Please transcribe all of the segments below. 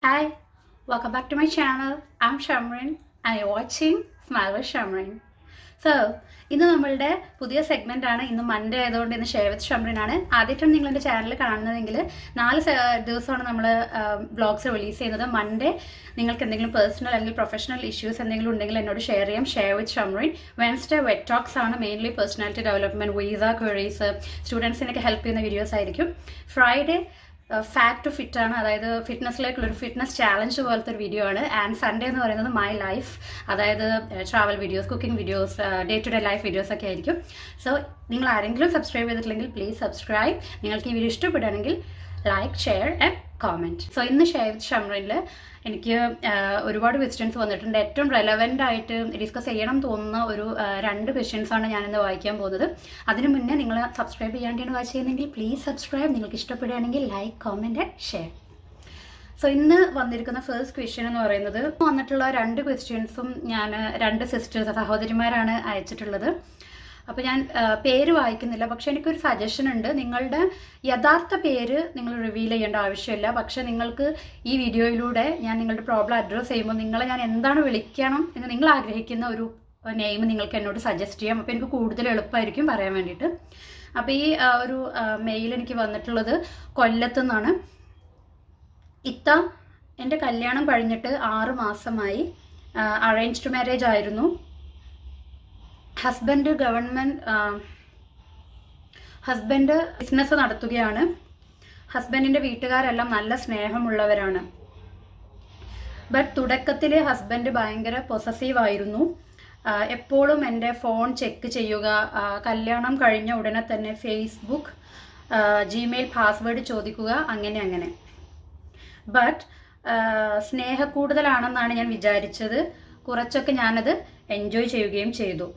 Hi, welcome back to my channel. I'm Shamrin and you're watching Smile with Shamrin. So ഇന്ന് നമ്മളുടെ പുതിയ segment ആണ് ഇന്ന് Monday ആയതുകൊണ്ട് ഇന്ന് ഷെയർ വിത്ത് ഷംറിൻ ആണ് ആദ്യമായിട്ടാണ് നിങ്ങൾ എൻ്റെ ചാനൽ കാണുന്നതെങ്കിൽ നാല് സ- ദിവസമാണ് നമ്മൾ വ്ളോഗ്സ് റിലീസ് ചെയ്യുന്നത് മൺഡേ നിങ്ങൾക്ക് എന്തെങ്കിലും പേഴ്സണൽ അല്ലെങ്കിൽ പ്രൊഫഷണൽ ഇഷ്യൂസ് എന്തെങ്കിലും ഉണ്ടെങ്കിൽ എന്നോട് ഷെയർ ചെയ്യാം share with Shamrin Wednesday wet talks ആണ് mainly personality development visa queries സ്റ്റുഡൻസിനൊക്കെ ഹെൽപ്പ് ചെയ്യുന്ന വീഡിയോസ് ആയിരിക്കും ഫ്രൈഡേ ഫാക്ട് ടു ഫിറ്റ് ആണ് അതായത് ഫിറ്റ്നസ്സിലേക്കുള്ള ഒരു ഫിറ്റ്നസ് ചാലഞ്ച് പോലത്തെ ഒരു വീഡിയോ ആണ് ആൻഡ് സൺഡേ എന്ന് പറയുന്നത് മൈ ലൈഫ് അതായത് travel videos cooking videos day to day life videos ഒക്കെ ആയിരിക്കും സോ നിങ്ങൾ ആരെങ്കിലും സബ്സ്ക്രൈബ് ചെയ്തിട്ടില്ലെങ്കിൽ പ്ലീസ് സബ്സ്ക്രൈബ് നിങ്ങൾക്ക് ഈ വീഡിയോ ഇഷ്ടപ്പെടുകയാണെങ്കിൽ like share and comment so ഇന്ന് ഷെയർ വിത്ത് ഷംറിനിൽ എനിക്ക് ആ, ഒരുപാട് ക്വസ്റ്റ്യൻസ് വന്നിട്ടുണ്ട് ഏറ്റവും റെലവെൻ്റ് ആയിട്ട് ഡിസ്കസ് ചെയ്യണം തോന്നുന്ന ഒരു ആ, രണ്ട് ക്വസ്റ്റ്യൻസ് ആണ് ഞാനിന്ന് വായിക്കാൻ പോകുന്നത് അതിനു മുന്നേ നിങ്ങൾ സബ്സ്ക്രൈബ് ചെയ്യാണ്ടാണ് വാച്ച് ചെയ്യുന്നെങ്കിൽ പ്ലീസ് സബ്സ്ക്രൈബ് നിങ്ങൾക്ക് ഇഷ്ടപ്പെടുകയാണെങ്കിൽ like comment and share so ഇന്ന് വന്നിരിക്കുന്ന ഫസ്റ്റ് ക്വസ്റ്റ്യൻ എന്ന് പറയുന്നത് വന്നിട്ടുള്ള രണ്ട് ക്വസ്റ്റ്യൻസും ഞാൻ രണ്ട് സിസ്റ്റേഴ്സ് സഹോദരിമാരാണ് അയച്ചിട്ടുള്ളത് അപ്പോൾ ഞാൻ ആ, പേര് വായിക്കുന്നില്ല പക്ഷെ എനിക്കൊരു സജഷൻ ഉണ്ട് നിങ്ങളുടെ യഥാർത്ഥ പേര് നിങ്ങൾ റിവീൽ ചെയ്യേണ്ട ആവശ്യമില്ല പക്ഷെ നിങ്ങൾക്ക് ഈ വീഡിയോയിലൂടെ ഞാൻ നിങ്ങളുടെ പ്രോബ്ലം അഡ്രസ്സ് ചെയ്യുമ്പോൾ നിങ്ങളെ ഞാൻ എന്താണ് വിളിക്കണം എന്ന് നിങ്ങൾ ആഗ്രഹിക്കുന്ന ഒരു നെയിം നിങ്ങൾക്ക് എന്നോട് സജസ്റ്റ് ചെയ്യാം അപ്പോൾ എനിക്ക് കൂടുതൽ എളുപ്പമായിരിക്കും പറയാൻ വേണ്ടിയിട്ട് അപ്പോൾ ഈ ആ, ഒരു മെയിൽ എനിക്ക് വന്നിട്ടുള്ളത് കൊല്ലത്തു നിന്നാണ് ഇത്ത എൻ്റെ കല്യാണം കഴിഞ്ഞിട്ട് ആറ് മാസമായി അറേഞ്ച്ഡ് മാരേജ് ആയിരുന്നു ഹസ്ബൻഡ് ഗവൺമെൻറ് ഹസ്ബൻഡ് ബിസിനസ് നടത്തുകയാണ് ഹസ്ബൻഡിൻ്റെ വീട്ടുകാരെല്ലാം നല്ല സ്നേഹമുള്ളവരാണ് ബട്ട് തുടക്കത്തിൽ ഹസ്ബൻഡ് ഭയങ്കര പൊസസീവ് ആയിരുന്നു ആ, എപ്പോഴും എൻ്റെ ഫോൺ ചെക്ക് ചെയ്യുക ആ, കല്യാണം കഴിഞ്ഞ ഉടനെ തന്നെ ഫേസ്ബുക്ക് ജിമെയിൽ പാസ്വേഡ് ചോദിക്കുക അങ്ങനെ അങ്ങനെ ബട്ട് സ്നേഹ കൂടുതലാണെന്നാണ് ഞാൻ വിചാരിച്ചത് കുറച്ചൊക്കെ ഞാനത് എൻജോയ് ചെയ്യുകയും ചെയ്തു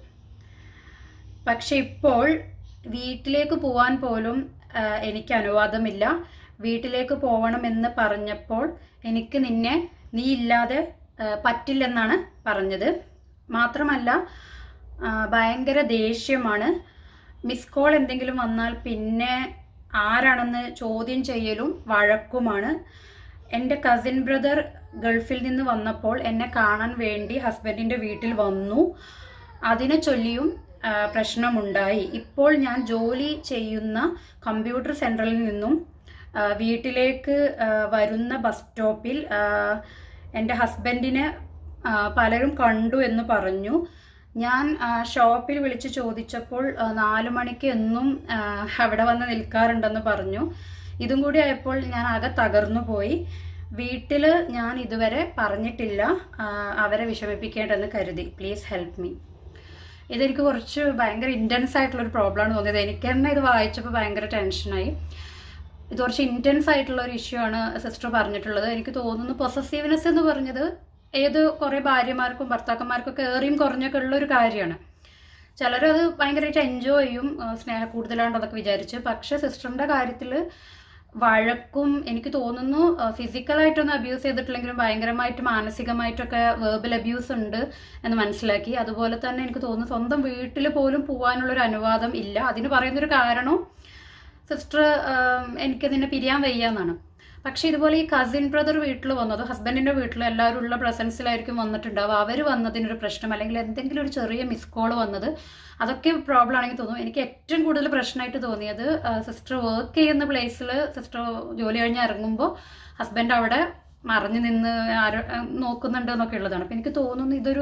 പക്ഷെ ഇപ്പോൾ വീട്ടിലേക്ക് പോവാൻ പോലും ആ, എനിക്ക് അനുവാദമില്ല വീട്ടിലേക്ക് പോകണമെന്ന് പറഞ്ഞപ്പോൾ എനിക്ക് നിന്നെ നീ ഇല്ലാതെ ആ, പറ്റില്ലെന്നാണ് പറഞ്ഞത് മാത്രമല്ല ആ, ഭയങ്കര ദേഷ്യമാണ് മിസ് കോൾ എന്തെങ്കിലും വന്നാൽ പിന്നെ ആരാണെന്ന് ചോദ്യം ചെയ്യലും വഴക്കുമാണ് എൻ്റെ കസിൻ ബ്രദർ ഗൾഫിൽ നിന്ന് വന്നപ്പോൾ എന്നെ കാണാൻ വേണ്ടി ഹസ്ബൻഡിൻ്റെ വീട്ടിൽ വന്നു അതിനെ ചൊല്ലിയും ആ, പ്രശ്നമുണ്ടായി ഇപ്പോൾ ഞാൻ ജോലി ചെയ്യുന്ന കമ്പ്യൂട്ടർ സെൻറ്ററിൽ നിന്നും ആ, വീട്ടിലേക്ക് ആ, വരുന്ന ബസ് സ്റ്റോപ്പിൽ ആ, എൻ്റെ ഹസ്ബൻഡിനെ ആ, പലരും കണ്ടു എന്ന് പറഞ്ഞു ഞാൻ ആ, ഷോപ്പിൽ വിളിച്ച് ചോദിച്ചപ്പോൾ ആ, നാല് മണിക്ക് എന്നും ആ, അവിടെ വന്ന് നിൽക്കാറുണ്ടെന്ന് പറഞ്ഞു ഇതും കൂടി ആയപ്പോൾ ഞാൻ ആകെ തകർന്നു പോയി വീട്ടിൽ ഞാൻ ഇതുവരെ പറഞ്ഞിട്ടില്ല ആ, അവരെ വിഷമിപ്പിക്കേണ്ടെന്ന് കരുതി പ്ലീസ് ഹെൽപ്പ് മീ ഇതെനിക്ക് കുറച്ച് ഭയങ്കര ഇൻറ്റൻസ് ആയിട്ടുള്ള ഒരു പ്രോബ്ലമാണ് തോന്നിയത് എനിക്ക് തന്നെ ഇത് വായിച്ചപ്പോൾ ഭയങ്കര ടെൻഷനായി ഇത് കുറച്ച് ഇൻറ്റൻസ് ആയിട്ടുള്ള ഒരു ഇഷ്യൂ ആണ് സിസ്റ്റർ പറഞ്ഞിട്ടുള്ളത് എനിക്ക് തോന്നുന്നു പൊസസീവ്നെസ് എന്ന് പറഞ്ഞത് ഏത് കുറേ ഭാര്യമാർക്കും ഭർത്താക്കന്മാർക്കൊക്കെ ഏറിയും കുറഞ്ഞൊക്കെ ഉള്ള ഒരു കാര്യമാണ് ചിലരത് ഭയങ്കരമായിട്ട് എൻജോയ് ചെയ്യും ആ, സ്നേഹ കൂടുതലാണെന്നൊക്കെ വിചാരിച്ച് പക്ഷെ സിസ്റ്ററിൻ്റെ കാര്യത്തിൽ വഴക്കും എനിക്ക് തോന്നുന്നു ഫിസിക്കലായിട്ടൊന്നും അബ്യൂസ് ചെയ്തിട്ടില്ലെങ്കിലും ഭയങ്കരമായിട്ട് മാനസികമായിട്ടൊക്കെ വേർബൽ അബ്യൂസ് ഉണ്ട് എന്ന് മനസ്സിലാക്കി അതുപോലെ തന്നെ എനിക്ക് തോന്നുന്നു സ്വന്തം വീട്ടിൽ പോലും പോകാനുള്ളൊരു അനുവാദം ഇല്ല അതിന് പറയുന്നൊരു കാരണവും സിസ്റ്റർ എനിക്ക് നിന്നെ പിരിയാൻ വയ്യാന്നാണ് പക്ഷെ ഇതുപോലെ ഈ കസിൻ ബ്രദർ വീട്ടിൽ വന്നത് ഹസ്ബൻഡിന്റെ വീട്ടിൽ എല്ലാവരും ഉള്ള പ്രസൻസിലായിരിക്കും വന്നിട്ടുണ്ടാവുക അവർ വന്നതിനൊരു പ്രശ്നം അല്ലെങ്കിൽ എന്തെങ്കിലും ഒരു ചെറിയ മിസ് കോൾ വന്നത് അതൊക്കെ പ്രോബ്ലം ആണെങ്കിൽ തോന്നും എനിക്ക് ഏറ്റവും കൂടുതൽ പ്രശ്നമായിട്ട് തോന്നിയത് സിസ്റ്റർ വർക്ക് ചെയ്യുന്ന പ്ലേസിൽ സിസ്റ്റർ ജോലി കഴിഞ്ഞ് ഇറങ്ങുമ്പോൾ ഹസ്ബൻഡ് അവിടെ മറിഞ്ഞു നിന്ന് ആരോ നോക്കുന്നുണ്ട് എന്നൊക്കെ ഉള്ളതാണ് അപ്പം എനിക്ക് തോന്നുന്നു ഇതൊരു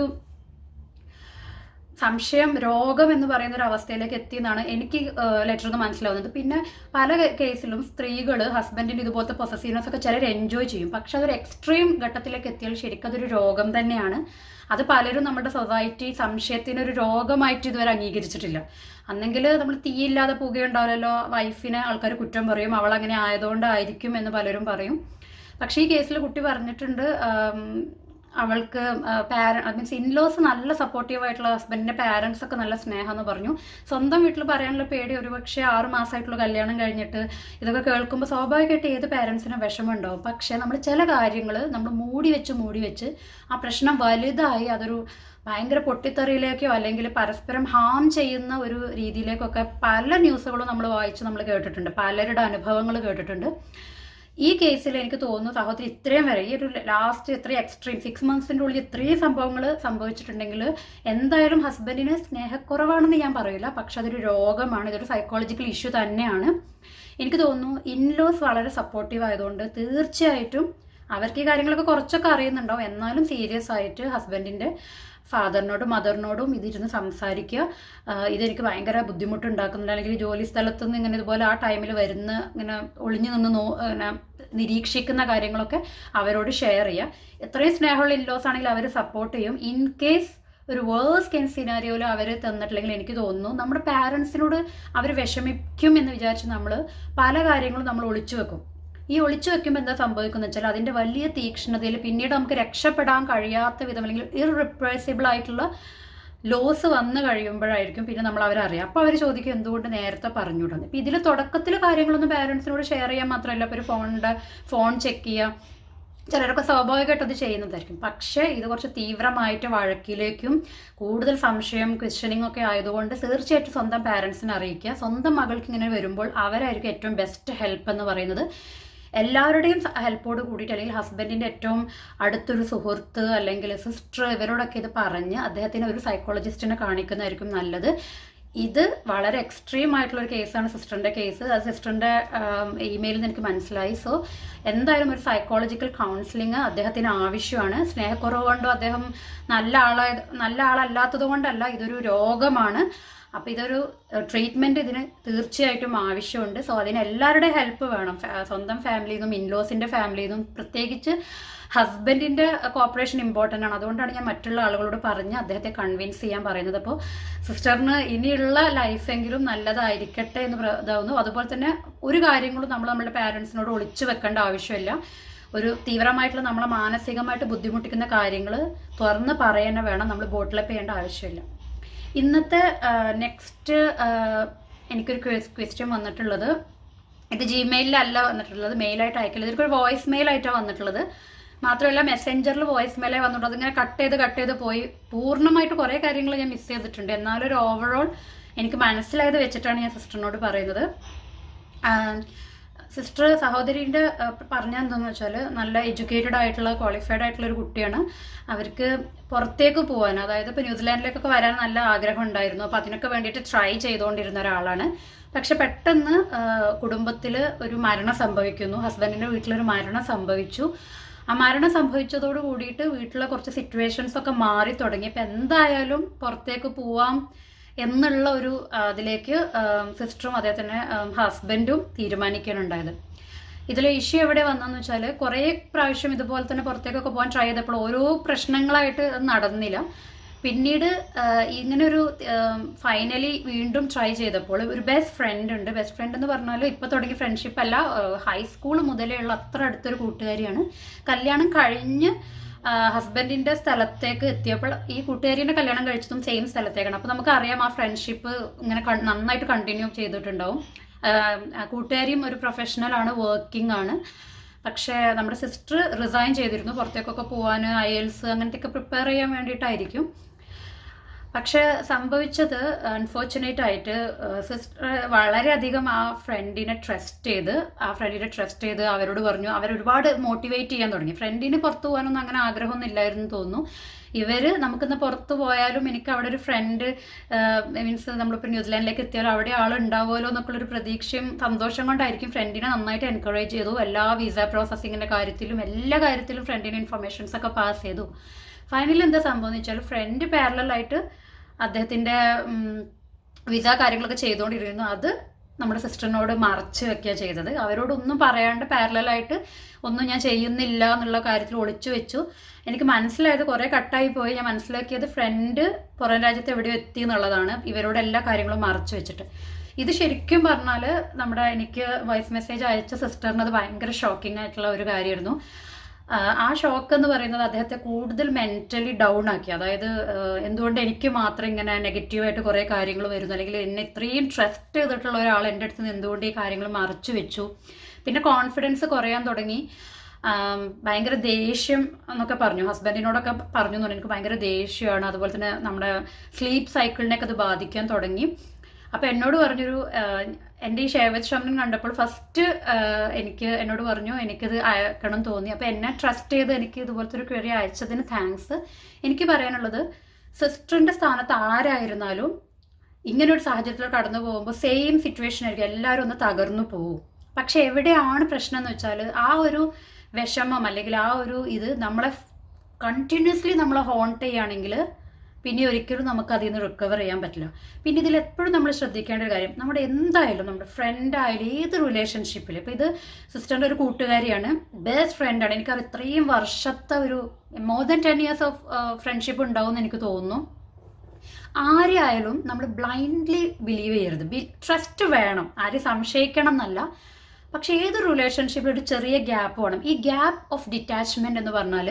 സംശയം രോഗം എന്ന് പറയുന്ന ഒരു അവസ്ഥയിലേക്ക് എത്തിയെന്നാണ് എനിക്ക് ലെറ്ററിൽ നിന്ന് മനസ്സിലാവുന്നത് പിന്നെ പല കേസിലും സ്ത്രീകൾ ഹസ്ബൻഡിന്റെ ഇതുപോലത്തെ പൊസസീവ്നെസ് ഒക്കെ ചിലർ എൻജോയ് ചെയ്യും പക്ഷെ അതൊരു എക്സ്ട്രീം ഘട്ടത്തിലേക്ക് എത്തിയാൽ ശരിക്കും അതൊരു രോഗം തന്നെയാണ് അത് പലരും നമ്മുടെ സൊസൈറ്റി സംശയത്തിന് ഒരു രോഗമായിട്ട് ഇതുവരെ അംഗീകരിച്ചിട്ടില്ല അന്നെങ്കിൽ നമ്മൾ തീയില്ലാതെ പുകയുണ്ടാവില്ലല്ലോ വൈഫിനെ ആൾക്കാർ കുറ്റം പറയും അവൾ അങ്ങനെ ആയതുകൊണ്ടായിരിക്കും എന്ന് പലരും പറയും പക്ഷേ ഈ കേസിൽ കുട്ടി പറഞ്ഞിട്ടുണ്ട് ആം, അവൾക്ക് പാര മീൻസ് ഇൻലോസ് നല്ല സപ്പോർട്ടീവ് ആയിട്ടുള്ള ഹസ്ബൻഡിന്റെ പാരൻസ് ഒക്കെ നല്ല സ്നേഹം എന്ന് പറഞ്ഞു സ്വന്തം വീട്ടിൽ പറയാനുള്ള പേടി ഒരുപക്ഷെ ആറ് മാസമായിട്ടുള്ള കല്യാണം കഴിഞ്ഞിട്ട് ഇതൊക്കെ കേൾക്കുമ്പോൾ സ്വാഭാവികമായിട്ട് ഏത് പാരൻസിനും വിഷമം ഉണ്ടാവും പക്ഷേ നമ്മൾ ചില കാര്യങ്ങൾ നമ്മൾ മൂടി വെച്ച് മൂടി വെച്ച് ആ പ്രശ്നം വലുതായി അതൊരു ഭയങ്കര പൊട്ടിത്തെറിയിലേക്കോ അല്ലെങ്കിൽ പരസ്പരം ഹാം ചെയ്യുന്ന ഒരു രീതിയിലേക്കൊക്കെ പല ന്യൂസുകളും നമ്മൾ വായിച്ച് നമ്മൾ കേട്ടിട്ടുണ്ട് പലരുടെ അനുഭവങ്ങൾ കേട്ടിട്ടുണ്ട് ഈ കേസിൽ എനിക്ക് തോന്നുന്നു സഹോദരി ഇത്രയും വരെ ഈ ഒരു ലാസ്റ്റ് ഇത്രയും എക്സ്ട്രീം സിക്സ് മന്ത്സിന്റെ ഉള്ളിൽ ഇത്രയും സംഭവങ്ങൾ സംഭവിച്ചിട്ടുണ്ടെങ്കിൽ എന്തായാലും ഹസ്ബൻഡിന് സ്നേഹക്കുറവാണെന്ന് ഞാൻ പറയില്ല പക്ഷെ അതൊരു രോഗമാണ് ഇതൊരു സൈക്കോളജിക്കൽ ഇഷ്യൂ തന്നെയാണ് എനിക്ക് തോന്നുന്നു ഇൻലോസ് വളരെ സപ്പോർട്ടീവ് ആയതുകൊണ്ട് തീർച്ചയായിട്ടും അവർക്ക് ഈ കാര്യങ്ങളൊക്കെ കുറച്ചൊക്കെ അറിയുന്നുണ്ടാവും എന്നാലും സീരിയസ് ആയിട്ട് ഹസ്ബൻഡിന്റെ ഫാദറിനോടും മദറിനോടും ഇതിരുന്ന് സംസാരിക്കുക ആഹ് ഇതെനിക്ക് ഭയങ്കര ബുദ്ധിമുട്ടുണ്ടാക്കുന്നുണ്ട് അല്ലെങ്കിൽ ജോലി സ്ഥലത്ത് നിന്ന് ഇങ്ങനെ ഇതുപോലെ ആ ടൈമിൽ വരുന്ന ഇങ്ങനെ ഒളിഞ്ഞു നിന്ന് നോ ഇങ്ങനെ നിരീക്ഷിക്കുന്ന കാര്യങ്ങളൊക്കെ അവരോട് ഷെയർ ചെയ്യുക എത്രയും സ്നേഹമുള്ള ഇൻലോസ് ആണെങ്കിൽ അവർ സപ്പോർട്ട് ചെയ്യും ഇൻ കേസ് ഒരു വേഴ്സ് കേസ് സിനാരിയോയിൽ അവർ തന്നിട്ടില്ലെങ്കിൽ എനിക്ക് തോന്നുന്നു നമ്മുടെ പാരൻസിനോട് അവർ വിഷമിക്കും എന്ന് വിചാരിച്ച് നമ്മൾ പല കാര്യങ്ങളും നമ്മൾ ഒളിച്ചു വെക്കും ഈ ഒളിച്ചു വെക്കുമ്പോൾ എന്താ സംഭവിക്കുന്നത് വെച്ചാൽ അതിന്റെ വലിയ തീക്ഷ്ണതയിൽ പിന്നീട് നമുക്ക് രക്ഷപ്പെടാൻ കഴിയാത്ത വിധം അല്ലെങ്കിൽ ഇറിപ്രസിബിൾ ആയിട്ടുള്ള ലോസ് വന്നു കഴിയുമ്പോഴായിരിക്കും പിന്നെ നമ്മൾ അവരറിയാം അപ്പോൾ അവർ ചോദിക്കും എന്തുകൊണ്ട് നേരത്തെ പറഞ്ഞുവിടുന്നു ഇപ്പം ഇതിൽ തുടക്കത്തിൽ കാര്യങ്ങളൊന്നും പാരൻസിനോട് ഷെയർ ചെയ്യാൻ മാത്രമല്ല ഇപ്പോൾ ഒരു ഫോണിൻ്റെ ഫോൺ ചെക്ക് ചെയ്യുക ചിലരൊക്കെ സ്വാഭാവികമായിട്ട് അത് ചെയ്യുന്നതായിരിക്കും പക്ഷേ ഇത് കുറച്ച് തീവ്രമായിട്ട് വഴക്കിലേക്കും കൂടുതൽ സംശയം ക്വസ്റ്റ്യനിങ് ഒക്കെ ആയതുകൊണ്ട് തീർച്ചയായിട്ടും സ്വന്തം പാരൻസിനെ അറിയിക്കുക സ്വന്തം മകൾക്ക് ഇങ്ങനെ വരുമ്പോൾ അവരായിരിക്കും ഏറ്റവും ബെസ്റ്റ് ഹെൽപ്പ് എന്ന് പറയുന്നത് എല്ലാവരുടെയും ഹെൽപ്പോട് കൂടിയിട്ട് അല്ലെങ്കിൽ ഹസ്ബൻഡിന്റെ ഏറ്റവും അടുത്തൊരു സുഹൃത്ത് അല്ലെങ്കിൽ സിസ്റ്റർ ഇവരോടൊക്കെ ഇത് പറഞ്ഞ് അദ്ദേഹത്തിന് ഒരു സൈക്കോളജിസ്റ്റിനെ കാണിക്കുന്നതായിരിക്കും നല്ലത് ഇത് വളരെ എക്സ്ട്രീം ആയിട്ടുള്ള ഒരു കേസാണ് സിസ്റ്ററിന്റെ കേസ് അത് സിസ്റ്ററിന്റെ ഇമെയിലിൽ നിന്ന് എനിക്ക് മനസ്സിലായി സോ എന്തായാലും ഒരു സൈക്കോളജിക്കൽ കൗൺസിലിംഗ് അദ്ദേഹത്തിന് ആവശ്യമാണ് സ്നേഹക്കുറവ് കൊണ്ടോ അദ്ദേഹം നല്ല ആളായത് നല്ല ആളല്ലാത്തത് കൊണ്ടല്ല ഇതൊരു രോഗമാണ് അപ്പൊ ഇതൊരു ട്രീറ്റ്മെന്റ് ഇതിന് തീർച്ചയായിട്ടും ആവശ്യമുണ്ട് സോ അതിന് എല്ലാവരുടെ ഹെൽപ്പ് വേണം ഫാ- സ്വന്തം ഫാമിലിയിൽ നിന്നും ഇൻലോസിന്റെ ഫാമിലിയിൽ നിന്നും പ്രത്യേകിച്ച് ഹസ്ബൻഡിന്റെ കോപ്പറേഷൻ ഇമ്പോർട്ടൻ്റ് ആണ് അതുകൊണ്ടാണ് ഞാൻ മറ്റുള്ള ആളുകളോട് പറഞ്ഞ് അദ്ദേഹത്തെ കൺവിൻസ് ചെയ്യാൻ പറയുന്നത് അപ്പോൾ സിസ്റ്ററിന് ഇനിയുള്ള ലൈഫെങ്കിലും നല്ലതായിരിക്കട്ടെ എന്ന് പ്ര- ഇതാവുന്നു അതുപോലെ തന്നെ ഒരു കാര്യങ്ങളും നമ്മൾ നമ്മുടെ പാരൻസിനോട് ഒളിച്ചു വെക്കേണ്ട ആവശ്യമില്ല ഒരു തീവ്രമായിട്ടുള്ള നമ്മളെ മാനസികമായിട്ട് ബുദ്ധിമുട്ടിക്കുന്ന കാര്യങ്ങൾ തുറന്ന് പറയാൻ വേണം നമ്മൾ ബോട്ടിലപ്പ് ചെയ്യേണ്ട ആവശ്യമില്ല ഇന്നത്തെ നെക്സ്റ്റ് എനിക്കൊരു ക്വസ്റ്റ്യൻ വന്നിട്ടുള്ളത് ഇത് ജിമെയിലല്ല വന്നിട്ടുള്ളത് മെയിലായിട്ട് അയക്കില്ല ഇതൊരു വോയിസ് മെയിൽ ആയിട്ടാണ് വന്നിട്ടുള്ളത് മാത്രമല്ല മെസ്സഞ്ചറിൽ വോയിസ് മെയിലേ വന്നിട്ടുണ്ട് അതിങ്ങനെ കട്ട് ചെയ്ത് കട്ട് ചെയ്ത് പോയി പൂർണ്ണമായിട്ട് കുറേ കാര്യങ്ങൾ ഞാൻ മിസ് ചെയ്തിട്ടുണ്ട് എന്നാലും ഒരു ഓവറോൾ എനിക്ക് മനസ്സിലായത് വെച്ചിട്ടാണ് ഞാൻ സിസ്റ്ററിനോട് പറയുന്നത് സിസ്റ്റർ സഹോദരിൻ്റെ പറഞ്ഞ എന്താണെന്ന് വെച്ചാൽ നല്ല എഡ്യൂക്കേറ്റഡ് ആയിട്ടുള്ള ക്വാളിഫൈഡ് ആയിട്ടുള്ള ഒരു കുട്ടിയാണ് അവർക്ക് പുറത്തേക്ക് പോകാൻ അതായത് ഇപ്പോൾ ന്യൂസിലാൻഡിലേക്കൊക്കെ വരാൻ നല്ല ആഗ്രഹം ഉണ്ടായിരുന്നു അപ്പോൾ അതിനൊക്കെ വേണ്ടിയിട്ട് ട്രൈ ചെയ്തുകൊണ്ടിരുന്ന ഒരാളാണ് പക്ഷെ പെട്ടെന്ന് കുടുംബത്തിൽ ഒരു മരണം സംഭവിക്കുന്നു ഹസ്ബൻഡിൻ്റെ വീട്ടിലൊരു മരണം സംഭവിച്ചു ആ മരണം സംഭവിച്ചതോട് കൂടിയിട്ട് വീട്ടിലെ കുറച്ച് സിറ്റുവേഷൻസ് ഒക്കെ മാറി തുടങ്ങി ഇപ്പം എന്തായാലും പുറത്തേക്ക് പോവാം എന്നുള്ള ഒരു ആ, അതിലേക്ക് സിസ്റ്ററും അതേ തന്നെ ഹസ്ബൻഡും തീരുമാനിക്കാനുണ്ടായത് ഇതിലെ ഇഷ്യൂ എവിടെ വന്നെന്ന് വെച്ചാൽ കുറേ പ്രാവശ്യം ഇതുപോലെ തന്നെ പുറത്തേക്കൊക്കെ പോകാൻ ട്രൈ ചെയ്തപ്പോൾ ഓരോ പ്രശ്നങ്ങളായിട്ട് അത് നടന്നില്ല പിന്നീട് ആ, ഇങ്ങനെ ഒരു ഫൈനലി വീണ്ടും ട്രൈ ചെയ്തപ്പോൾ ഒരു ബെസ്റ്റ് ഫ്രണ്ട് ഉണ്ട് ബെസ്റ്റ് ഫ്രണ്ട് എന്ന് പറഞ്ഞാൽ ഇപ്പൊ തുടങ്ങിയ ഫ്രണ്ട്ഷിപ്പ് അല്ല ഹൈസ്കൂൾ മുതലേ ഉള്ള അത്ര അടുത്തൊരു കൂട്ടുകാരിയാണ് കല്യാണം കഴിഞ്ഞ് ഹസ്ബൻഡിന്റെ സ്ഥലത്തേക്ക് എത്തിയപ്പോൾ ഈ കൂട്ടുകാരിനെ കല്യാണം കഴിച്ചതും സെയിം സ്ഥലത്തേക്കാണ് അപ്പൊ നമുക്ക് അറിയാം ആ ഫ്രണ്ട്ഷിപ്പ് ഇങ്ങനെ കൺ- നന്നായിട്ട് കണ്ടിന്യൂ ചെയ്തിട്ടുണ്ടാവും ആ, ആ കൂട്ടുകാരിയും ഒരു പ്രൊഫഷണൽ ആണ് വർക്കിംഗ് ആണ് പക്ഷേ നമ്മുടെ സിസ്റ്റർ റിസൈൻ ചെയ്തിരുന്നു പുറത്തേക്കൊക്കെ പോകാൻ അയൽസ് അങ്ങനത്തെയൊക്കെ പ്രിപ്പയർ ചെയ്യാൻ വേണ്ടിയിട്ടായിരിക്കും പക്ഷെ സംഭവിച്ചത് അൺഫോർച്ചുനേറ്റ് ആയിട്ട് സിസ്റ്റർ വളരെയധികം ആ ഫ്രണ്ടിനെ ട്രസ്റ്റ് ചെയ്ത് ആ ഫ്രണ്ടിനെ ട്രസ്റ്റ് ചെയ്ത് അവരോട് പറഞ്ഞു അവർ ഒരുപാട് മോട്ടിവേറ്റ് ചെയ്യാൻ തുടങ്ങി ഫ്രണ്ടിന് പുറത്തു പോകാനൊന്നും അങ്ങനെ ആഗ്രഹമൊന്നും ഇല്ലായിരുന്നു തോന്നുന്നു ഇവര് നമുക്കിന്ന് പുറത്തു പോയാലും എനിക്ക് അവിടെ ഒരു ഫ്രണ്ട് മീൻസ് നമ്മളിപ്പോൾ ന്യൂസിലാൻഡിലേക്ക് എത്തിയാലും അവിടെ ആൾ ഉണ്ടാവുമല്ലോ എന്നൊക്കെയുള്ള ഒരു പ്രതീക്ഷയും സന്തോഷം കൊണ്ടായിരിക്കും ഫ്രണ്ടിനെ നന്നായിട്ട് എൻകറേജ് ചെയ്തു എല്ലാ വിസ പ്രോസസ്സിങ്ങിന്റെ കാര്യത്തിലും എല്ലാ കാര്യത്തിലും ഫ്രണ്ടിന് ഇൻഫർമേഷൻസ് ഒക്കെ പാസ് ചെയ്തു ഫൈനലി എന്താ സംഭവം എന്ന് വെച്ചാൽ ഫ്രണ്ട് പാരലായിട്ട് അദ്ദേഹത്തിന്റെ വിസ കാര്യങ്ങളൊക്കെ ചെയ്തുകൊണ്ടിരുന്നു അത് നമ്മുടെ സിസ്റ്ററിനോട് മറച്ചു വെക്കുക ചെയ്തത് അവരോടൊന്നും പറയാണ്ട് പാരലായിട്ട് ഒന്നും ഞാൻ ചെയ്യുന്നില്ല എന്നുള്ള കാര്യത്തിൽ ഒളിച്ചു വെച്ചു എനിക്ക് മനസ്സിലായത് കുറെ കട്ടായി പോയി ഞാൻ മനസ്സിലാക്കിയത് ഫ്രണ്ട് പുറം രാജ്യത്ത് എവിടെയോ എത്തി എന്നുള്ളതാണ് ഇവരോട് എല്ലാ കാര്യങ്ങളും മറച്ചു വെച്ചിട്ട് ഇത് ശരിക്കും പറഞ്ഞാൽ നമ്മുടെ എനിക്ക് വോയിസ് മെസ്സേജ് അയച്ച സിസ്റ്ററിന് അത് ഭയങ്കര ഷോക്കിംഗ് ആയിട്ടുള്ള ഒരു കാര്യമായിരുന്നു ആഹ് ആ ഷോക്ക് എന്ന് പറയുന്നത് അദ്ദേഹത്തെ കൂടുതൽ മെന്റലി ഡൗൺ ആക്കി അതായത് ആഹ് എന്തുകൊണ്ട് എനിക്ക് മാത്രം ഇങ്ങനെ നെഗറ്റീവായിട്ട് കുറേ കാര്യങ്ങൾ വരുന്നു അല്ലെങ്കിൽ എന്നെ ഇത്രയും ട്രസ്റ്റ് ചെയ്തിട്ടുള്ള ഒരാൾ എൻ്റെ അടുത്ത് നിന്ന് എന്തുകൊണ്ട് ഈ കാര്യങ്ങൾ മറച്ചു വെച്ചു പിന്നെ കോൺഫിഡൻസ് കുറയാൻ തുടങ്ങി ആം, ഭയങ്കര ദേഷ്യം എന്നൊക്കെ പറഞ്ഞു ഹസ്ബൻഡിനോടൊക്കെ പറഞ്ഞു എന്ന് പറഞ്ഞു എനിക്ക് ഭയങ്കര ദേഷ്യമാണ് അതുപോലെ തന്നെ നമ്മുടെ സ്ലീപ്പ് സൈക്കിളിനെയൊക്കെ അത് ബാധിക്കാൻ തുടങ്ങി അപ്പോൾ എന്നോട് പറഞ്ഞൊരു ആഹ്, എൻ്റെ ഈ ഷേവത് ഷംനൻ കണ്ടപ്പോൾ ഫസ്റ്റ് എനിക്ക് എന്നോട് പറഞ്ഞു എനിക്കിത് അയക്കണം തോന്നി അപ്പോൾ എന്നെ ട്രസ്റ്റ് ചെയ്ത് എനിക്ക് ഇതുപോലത്തെ ഒരു ക്വറി അയച്ചതിന് താങ്ക്സ് എനിക്ക് പറയാനുള്ളത് സിസ്റ്ററിൻ്റെ സ്ഥാനത്ത് ആരായിരുന്നാലും ഇങ്ങനെ ഒരു സാഹചര്യത്തിൽ കടന്നു പോകുമ്പോൾ സെയിം സിറ്റുവേഷൻ ആയിരിക്കും എല്ലാവരും ഒന്ന് തകർന്നു പോകും പക്ഷെ എവിടെയാണ് പ്രശ്നം എന്ന് വെച്ചാൽ ആ ഒരു വിഷമം അല്ലെങ്കിൽ ആ ഒരു ഇത് നമ്മളെ കണ്ടിന്യൂസ്ലി നമ്മളെ ഹോണ്ട് ചെയ്യുകയാണെങ്കിൽ പിന്നെ ഒരിക്കലും നമുക്ക് അതിൽ നിന്ന് റിക്കവർ ചെയ്യാൻ പറ്റില്ല പിന്നെ ഇതിൽ എപ്പോഴും നമ്മൾ ശ്രദ്ധിക്കേണ്ട ഒരു കാര്യം നമ്മുടെ എന്തായാലും നമ്മുടെ ഫ്രണ്ട് ആയാലും ഏത് റിലേഷൻഷിപ്പിൽ ഇപ്പം ഇത് സിസ്റ്ററിൻ്റെ ഒരു കൂട്ടുകാരിയാണ് ബെസ്റ്റ് ഫ്രണ്ടാണ് എനിക്കത് ഇത്രയും വർഷത്തെ ഒരു more than ten years of friendship ഉണ്ടാവും എന്ന് എനിക്ക് തോന്നുന്നു ആരെയായാലും നമ്മൾ ബ്ലൈൻഡ്ലി ബിലീവ് ചെയ്യരുത് ട്രസ്റ്റ് വേണം ആരെയും സംശയിക്കണം എന്നല്ല പക്ഷെ ഏത് റിലേഷൻഷിപ്പിൽ ഒരു ചെറിയ ഗ്യാപ്പ് വേണം ഈ ഗ്യാപ്പ് ഓഫ് ഡിറ്റാച്ച്മെന്റ് എന്ന് പറഞ്ഞാൽ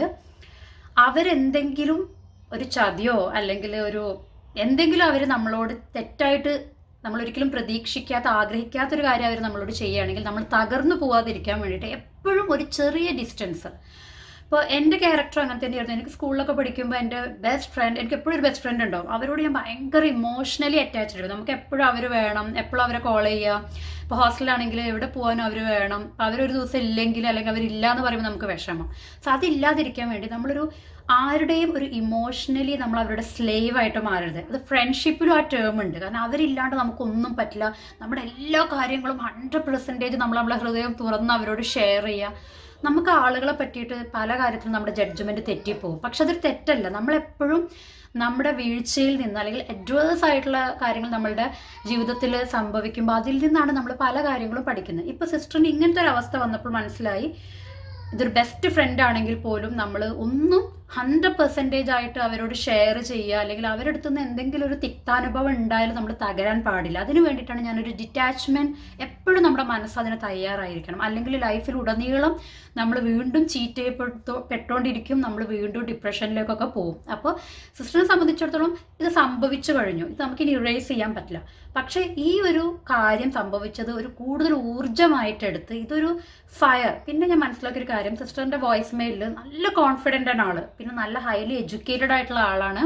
അവരെന്തെങ്കിലും ഒരു ചതിയോ അല്ലെങ്കിൽ ഒരു എന്തെങ്കിലും അവർ നമ്മളോട് തെറ്റായിട്ട് നമ്മൾ ഒരിക്കലും പ്രതീക്ഷിക്കാത്ത ആഗ്രഹിക്കാത്ത ഒരു കാര്യം അവർ നമ്മളോട് ചെയ്യുകയാണെങ്കിൽ നമ്മൾ തകർന്നു പോവാതിരിക്കാൻ വേണ്ടിയിട്ട് എപ്പോഴും ഒരു ചെറിയ ഡിസ്റ്റൻസ് ഇപ്പോൾ എൻ്റെ ക്യാരക്ടർ അങ്ങനെ തന്നെയായിരുന്നു എനിക്ക് സ്കൂളിലൊക്കെ പഠിക്കുമ്പോൾ എൻ്റെ ബെസ്റ്റ് ഫ്രണ്ട് എനിക്ക് എപ്പോഴും ഒരു ബെസ്റ്റ് ഫ്രണ്ട് ഉണ്ടാവും അവരോട് ഞാൻ ഭയങ്കര ഇമോഷണലി അറ്റാച്ച്ഡ് ആയിരുന്നു നമുക്ക് എപ്പോഴും അവർ വേണം എപ്പോഴും അവരെ കോൾ ചെയ്യുക ഇപ്പോൾ ഹോസ്റ്റലാണെങ്കിൽ എവിടെ പോകാനും അവർ വേണം അപ്പോൾ അവരൊരു ദിവസം ഇല്ലെങ്കിൽ അല്ലെങ്കിൽ അവരില്ല എന്ന് പറയുമ്പോൾ നമുക്ക് വിഷമം സോ അതില്ലാതിരിക്കാൻ വേണ്ടി നമ്മളൊരു ആരുടെയും ഒരു ഇമോഷണലി നമ്മൾ അവരുടെ സ്ലേവ് ആയിട്ട് മാറരുത് അത് ഫ്രണ്ട്ഷിപ്പിലും ആ ടേം ഉണ്ട് കാരണം അവരില്ലാണ്ട് നമുക്കൊന്നും പറ്റില്ല നമ്മുടെ എല്ലാ കാര്യങ്ങളും ഹൺഡ്രഡ് പെർസെൻറ്റേജ് നമ്മൾ നമ്മളെ ഹൃദയം തുറന്ന് അവരോട് ഷെയർ ചെയ്യുക നമുക്ക് ആളുകളെ പറ്റിയിട്ട് പല കാര്യത്തിലും നമ്മുടെ ജഡ്ജ്മെന്റ് തെറ്റിപ്പോകും പക്ഷെ അതൊരു തെറ്റല്ല നമ്മളെപ്പോഴും നമ്മുടെ വീഴ്ചയിൽ നിന്ന് അല്ലെങ്കിൽ അഡ്വേഴ്സ് ആയിട്ടുള്ള കാര്യങ്ങൾ നമ്മളുടെ ജീവിതത്തിൽ സംഭവിക്കുമ്പോൾ അതിൽ നിന്നാണ് നമ്മൾ പല കാര്യങ്ങളും പഠിക്കുന്നത് ഇപ്പൊ സിസ്റ്ററിന് ഇങ്ങനത്തെ ഒരു അവസ്ഥ വന്നപ്പോൾ മനസ്സിലായി ഇതൊരു ബെസ്റ്റ് ഫ്രണ്ട് ആണെങ്കിൽ പോലും നമ്മൾ ഒന്നും ഹൺഡ്രഡ് പെർസെൻറ്റേജ് ആയിട്ട് അവരോട് ഷെയർ ചെയ്യുക അല്ലെങ്കിൽ അവരുടെ അടുത്ത് നിന്ന് എന്തെങ്കിലും ഒരു തിക്താനുഭവം ഉണ്ടായാലും നമ്മൾ തകരാൻ പാടില്ല അതിന് വേണ്ടിയിട്ടാണ് ഞാനൊരു ഡിറ്റാച്ച്മെന്റ് എപ്പോഴും നമ്മുടെ മനസ്സ് അതിന് തയ്യാറായിരിക്കണം അല്ലെങ്കിൽ ലൈഫിൽ ഉടനീളം നമ്മൾ വീണ്ടും ചീറ്റ് ചെയ്യപ്പെട്ടോ പെട്ടോണ്ടിരിക്കും നമ്മൾ വീണ്ടും ഡിപ്രഷനിലേക്കൊക്കെ പോകും അപ്പോൾ സിസ്റ്ററിനെ സംബന്ധിച്ചിടത്തോളം ഇത് സംഭവിച്ചു കഴിഞ്ഞു ഇത് നമുക്ക് ഇനി ഇറേസ് ചെയ്യാൻ പറ്റില്ല പക്ഷേ ഈ ഒരു കാര്യം സംഭവിച്ചത് ഒരു കൂടുതൽ ഊർജ്ജമായിട്ട് എടുത്ത് ഇതൊരു ഫയർ പിന്നെ ഞാൻ മനസ്സിലാക്കിയ ഒരു കാര്യം സിസ്റ്ററിന്റെ വോയിസ് മെയിലിൽ നല്ല കോൺഫിഡൻ്റ് ആണ് ആള് പിന്നെ നല്ല ഹൈലി എഡ്യൂക്കേറ്റഡ് ആയിട്ടുള്ള ആളാണ്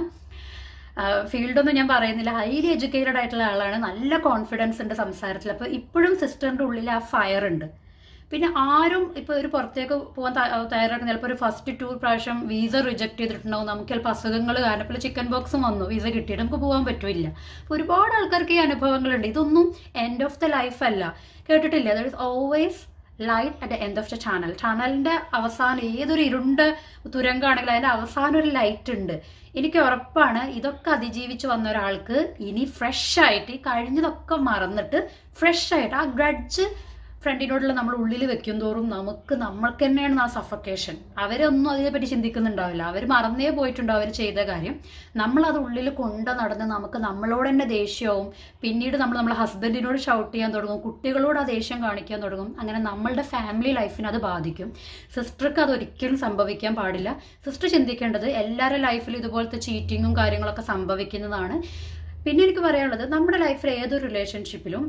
ഫീൽഡൊന്നും ഞാൻ പറയുന്നില്ല ഹൈലി എഡ്യൂക്കേറ്റഡ് ആയിട്ടുള്ള ആളാണ് നല്ല കോൺഫിഡൻസ് ഉണ്ട് സംസാരത്തിൽ അപ്പോൾ ഇപ്പോഴും സിസ്റ്ററിന്റെ ഉള്ളിൽ ആ ഫയർ ഉണ്ട് പിന്നെ ആരും ഇപ്പോൾ ഒരു പുറത്തേക്ക് പോകാൻ തയ്യാറാക്കുന്ന ചിലപ്പോൾ ഒരു ഫസ്റ്റ് ടൂർ പ്രാവശ്യം വീസ റിജക്ട് ചെയ്തിട്ടുണ്ടാവും നമുക്ക് ചിലപ്പോൾ അസുഖങ്ങൾ കാരണം ഇപ്പോൾ ചിക്കൻ ബോക്സും വന്നു വീസ കിട്ടിയിട്ട് നമുക്ക് പോകാൻ പറ്റില്ല അപ്പോൾ ഒരുപാട് ആൾക്കാർക്ക് ഈ അനുഭവങ്ങളുണ്ട് ഇതൊന്നും എൻഡ് ഓഫ് ദ ലൈഫ് അല്ല കേട്ടിട്ടില്ല there is always light at the end of the channel ചാനലിന്റെ അവസാനം ഏതൊരു ഇരുണ്ട തുരങ്കാണെങ്കിലും അതിന്റെ അവസാനം ഒരു ലൈറ്റ് ഉണ്ട് എനിക്ക് ഉറപ്പാണ് ഇതൊക്കെ അതിജീവിച്ച് വന്ന ഒരാൾക്ക് ഇനി ഫ്രഷ് ആയിട്ട് ഈ കഴിഞ്ഞതൊക്കെ മറന്നിട്ട് ഫ്രഷ് ആയിട്ട് ആ ഗ്രഡ്ജ് ഫ്രണ്ടിനോടുള്ള നമ്മൾ ഉള്ളിൽ വെക്കും തോറും നമുക്ക് നമ്മൾക്ക് തന്നെയാണ് ആ സഫക്കേഷൻ അവരൊന്നും അതിനെപ്പറ്റി ചിന്തിക്കുന്നുണ്ടാവില്ല അവർ മറന്നേ പോയിട്ടുണ്ടോ അവർ ചെയ്ത കാര്യം നമ്മൾ അത് ഉള്ളിൽ കൊണ്ട് നടന്ന് നമുക്ക് നമ്മളോട് തന്നെ ദേഷ്യവും പിന്നീട് നമ്മൾ നമ്മളെ ഹസ്ബൻഡിനോട് ഷൗട്ട് ചെയ്യാൻ തുടങ്ങും കുട്ടികളോട് ആ ദേഷ്യം കാണിക്കാൻ തുടങ്ങും അങ്ങനെ നമ്മളുടെ ഫാമിലി ലൈഫിനെ അത് ബാധിക്കും സിസ്റ്റർക്ക് അത് ഒരിക്കലും സംഭവിക്കാൻ പാടില്ല സിസ്റ്റർ ചിന്തിക്കേണ്ടത് എല്ലാവരുടെ ലൈഫിലും ഇതുപോലത്തെ ചീറ്റിങ്ങും കാര്യങ്ങളൊക്കെ സംഭവിക്കുന്നതാണ് പിന്നെ എനിക്ക് പറയാനുള്ളത് നമ്മുടെ ലൈഫിൽ ഏതൊരു റിലേഷൻഷിപ്പിലും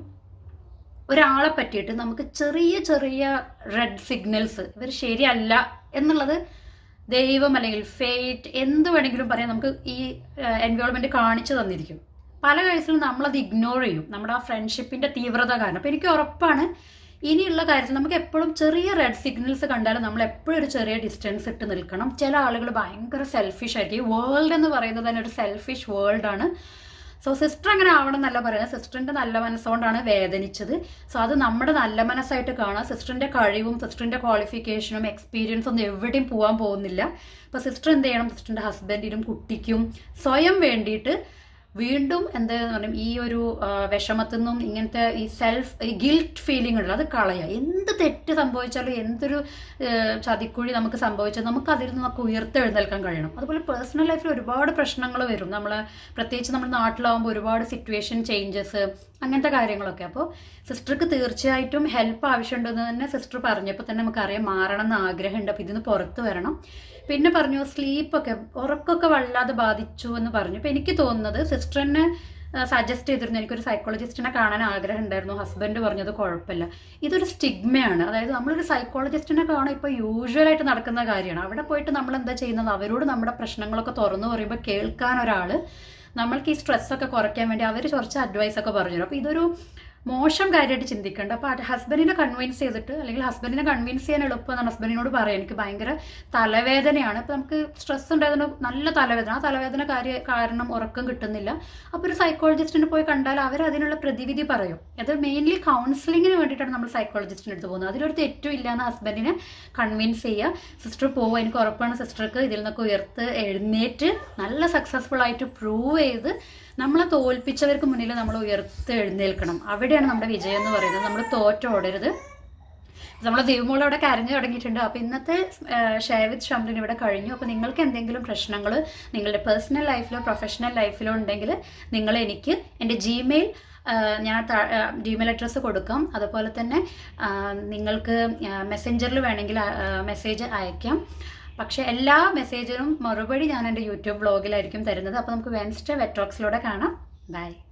ഒരാളെ പറ്റിയിട്ട് നമുക്ക് ചെറിയ ചെറിയ റെഡ് സിഗ്നൽസ് ഇവർ ശരിയല്ല എന്നുള്ളത് ദൈവം അല്ലെങ്കിൽ ഫേറ്റ് എന്ത് വേണമെങ്കിലും പറയാം നമുക്ക് ഈ എൻവയോൺമെന്റ് കാണിച്ചു തന്നിരിക്കും പല കേസിലും നമ്മളത് ഇഗ്നോർ ചെയ്യും നമ്മുടെ ആ ഫ്രണ്ട്ഷിപ്പിന്റെ തീവ്രത കാരണം അപ്പം എനിക്ക് ഉറപ്പാണ് ഇനിയുള്ള കാര്യത്തിൽ നമുക്ക് എപ്പോഴും ചെറിയ റെഡ് സിഗ്നൽസ് കണ്ടാലും നമ്മൾ എപ്പോഴും ഒരു ചെറിയ ഡിസ്റ്റൻസ് ഇട്ട് നിൽക്കണം ചില ആളുകൾ ഭയങ്കര സെൽഫിഷ് ആയിരിക്കും ഈ വേൾഡ് എന്ന് പറയുന്നത് തന്നെ ഒരു സെൽഫിഷ് വേൾഡ് ആണ് സോ സിസ്റ്റർ അങ്ങനെ ആവണം എന്നല്ല പറയുന്നത് സിസ്റ്ററിന്റെ നല്ല മനസ്സുകൊണ്ടാണ് വേദനിച്ചത് സോ അത് നമ്മുടെ നല്ല മനസ്സായിട്ട് കാണാം സിസ്റ്ററിന്റെ കഴിവും സിസ്റ്ററിന്റെ ക്വാളിഫിക്കേഷനും എക്സ്പീരിയൻസും ഒന്നും എവിടെയും പോകാൻ പോകുന്നില്ല അപ്പൊ സിസ്റ്റർ എന്ത് ചെയ്യണം സിസ്റ്ററിന്റെ ഹസ്ബൻഡിനും കുട്ടിക്കും സ്വയം വേണ്ടിയിട്ട് വീണ്ടും എന്താ പറയും ഈ ഒരു വിഷമത്തിൽ നിന്നും ഇങ്ങനത്തെ ഈ സെൽഫ് ഈ ഗിൽറ്റ് ഫീലിംഗ് ഉണ്ടല്ലോ അത് കളയുക എന്ത് തെറ്റ് സംഭവിച്ചാലും എന്തൊരു ചതിക്കുഴി നമുക്ക് സംഭവിച്ചാൽ നമുക്ക് അതിൽ നിന്നൊക്കെ ഉയർത്തെഴുന്നേൽക്കാൻ കഴിയണം അതുപോലെ പേഴ്സണൽ ലൈഫിൽ ഒരുപാട് പ്രശ്നങ്ങൾ വരും നമ്മൾ പ്രത്യേകിച്ച് നമ്മൾ നാട്ടിലാവുമ്പോൾ ഒരുപാട് സിറ്റുവേഷൻ ചേഞ്ചസ് അങ്ങനത്തെ കാര്യങ്ങളൊക്കെ അപ്പോൾ സിസ്റ്റർക്ക് തീർച്ചയായിട്ടും ഹെൽപ്പ് ആവശ്യമുണ്ടെന്ന് തന്നെ സിസ്റ്റർ പറഞ്ഞപ്പോൾ തന്നെ നമുക്കറിയാം മാറണം എന്ന് ആഗ്രഹമുണ്ട് അപ്പോൾ ഇതിന് പുറത്ത് വരണം പിന്നെ പറഞ്ഞു സ്ലീപ്പൊക്കെ ഉറക്കമൊക്കെ വല്ലാതെ ബാധിച്ചു എന്ന് പറഞ്ഞു അപ്പോൾ എനിക്ക് തോന്നുന്നത് സിസ്റ്ററിനെ സജസ്റ്റ് ചെയ്തിരുന്നു എനിക്കൊരു സൈക്കോളജിസ്റ്റിനെ കാണാൻ ആഗ്രഹം ഉണ്ടായിരുന്നു ഹസ്ബൻഡ് പറഞ്ഞത് കുഴപ്പമില്ല ഇതൊരു സ്റ്റിഗ്മയാണ് അതായത് നമ്മളൊരു സൈക്കോളജിസ്റ്റിനെ കാണാൻ ഇപ്പോൾ യൂഷ്വലായിട്ട് നടക്കുന്ന കാര്യമാണ് അവിടെ പോയിട്ട് നമ്മൾ എന്താ ചെയ്യുന്നത് അവരോട് നമ്മുടെ പ്രശ്നങ്ങളൊക്കെ തുറന്നു പറയുമ്പോൾ കേൾക്കാൻ ഒരാൾ നമ്മൾക്ക് ഈ സ്ട്രെസ്സൊക്കെ കുറയ്ക്കാൻ വേണ്ടി അവർ കുറച്ച് അഡ്വൈസ് ഒക്കെ പറഞ്ഞു തരും അപ്പോൾ ഇതൊരു മോശം കാര്യമായിട്ട് ചിന്തിക്കേണ്ട അപ്പോൾ ഹസ്ബൻഡിനെ കൺവിൻസ് ചെയ്തിട്ട് അല്ലെങ്കിൽ ഹസ്ബൻഡിനെ കൺവിൻസ് ചെയ്യാൻ എളുപ്പമെന്നാണ് ഹസ്ബൻഡിനോട് പറയാം എനിക്ക് ഭയങ്കര തലവേദനയാണ് ഇപ്പോൾ നമുക്ക് സ്ട്രെസ് ഉണ്ടായതുകൊണ്ട് നല്ല തലവേദന ആ തലവേദന കാര്യ കാരണം ഉറക്കം കിട്ടുന്നില്ല അപ്പോൾ ഒരു സൈക്കോളജിസ്റ്റിനെ പോയി കണ്ടാൽ അവർ അതിനുള്ള പ്രതിവിധി പറയും അത് മെയിൻലി കൗൺസിലിങ്ങിന് വേണ്ടിയിട്ടാണ് നമ്മൾ സൈക്കോളജിസ്റ്റിന് അടുത്ത് പോകുന്നത് അതിലൊരു തെറ്റും ഇല്ല എന്ന് ഹസ്ബൻഡിനെ കൺവിൻസ് ചെയ്യുക സിസ്റ്റർ പോവുക എനിക്ക് ഉറപ്പാണ് സിസ്റ്റർക്ക് ഇതിൽ നിന്നൊക്കെ ഉയർത്ത് എഴുന്നേറ്റ് നല്ല സക്സസ്ഫുൾ ആയിട്ട് പ്രൂവ് ചെയ്ത് നമ്മളെ തോൽപ്പിച്ചവർക്ക് മുന്നിൽ നമ്മൾ ഉയർത്ത് എഴുന്നേൽക്കണം അവിടെയാണ് നമ്മുടെ വിജയം എന്ന് പറയുന്നത് നമ്മൾ തോറ്റോടരുത് നമ്മളെ ദൈവമോൾ അവിടെ കരഞ്ഞു തുടങ്ങിയിട്ടുണ്ട് അപ്പോൾ ഇന്നത്തെ ഷെയർ വിത്ത് ഷംലിൻ ഇവിടെ കഴിഞ്ഞു അപ്പോൾ നിങ്ങൾക്ക് എന്തെങ്കിലും പ്രശ്നങ്ങൾ നിങ്ങളുടെ പേഴ്സണൽ ലൈഫിലോ പ്രൊഫഷണൽ ലൈഫിലോ ഉണ്ടെങ്കിൽ നിങ്ങൾ എനിക്ക് എൻ്റെ ജിമെയിൽ ഞാൻ ജിമെയിൽ അഡ്രസ്സ് കൊടുക്കാം അതുപോലെ തന്നെ ആ, നിങ്ങൾക്ക് മെസ്സഞ്ചറിൽ വേണമെങ്കിൽ മെസ്സേജ് അയക്കാം പക്ഷേ എല്ലാ മെസ്സേജിനും മറുപടി ഞാൻ എൻ്റെ യൂട്യൂബ് ബ്ലോഗിലായിരിക്കും തരുന്നത് അപ്പോൾ നമുക്ക് വെൻസ്ഡേ വെറ്റോക്സിലൂടെ കാണാം ബൈ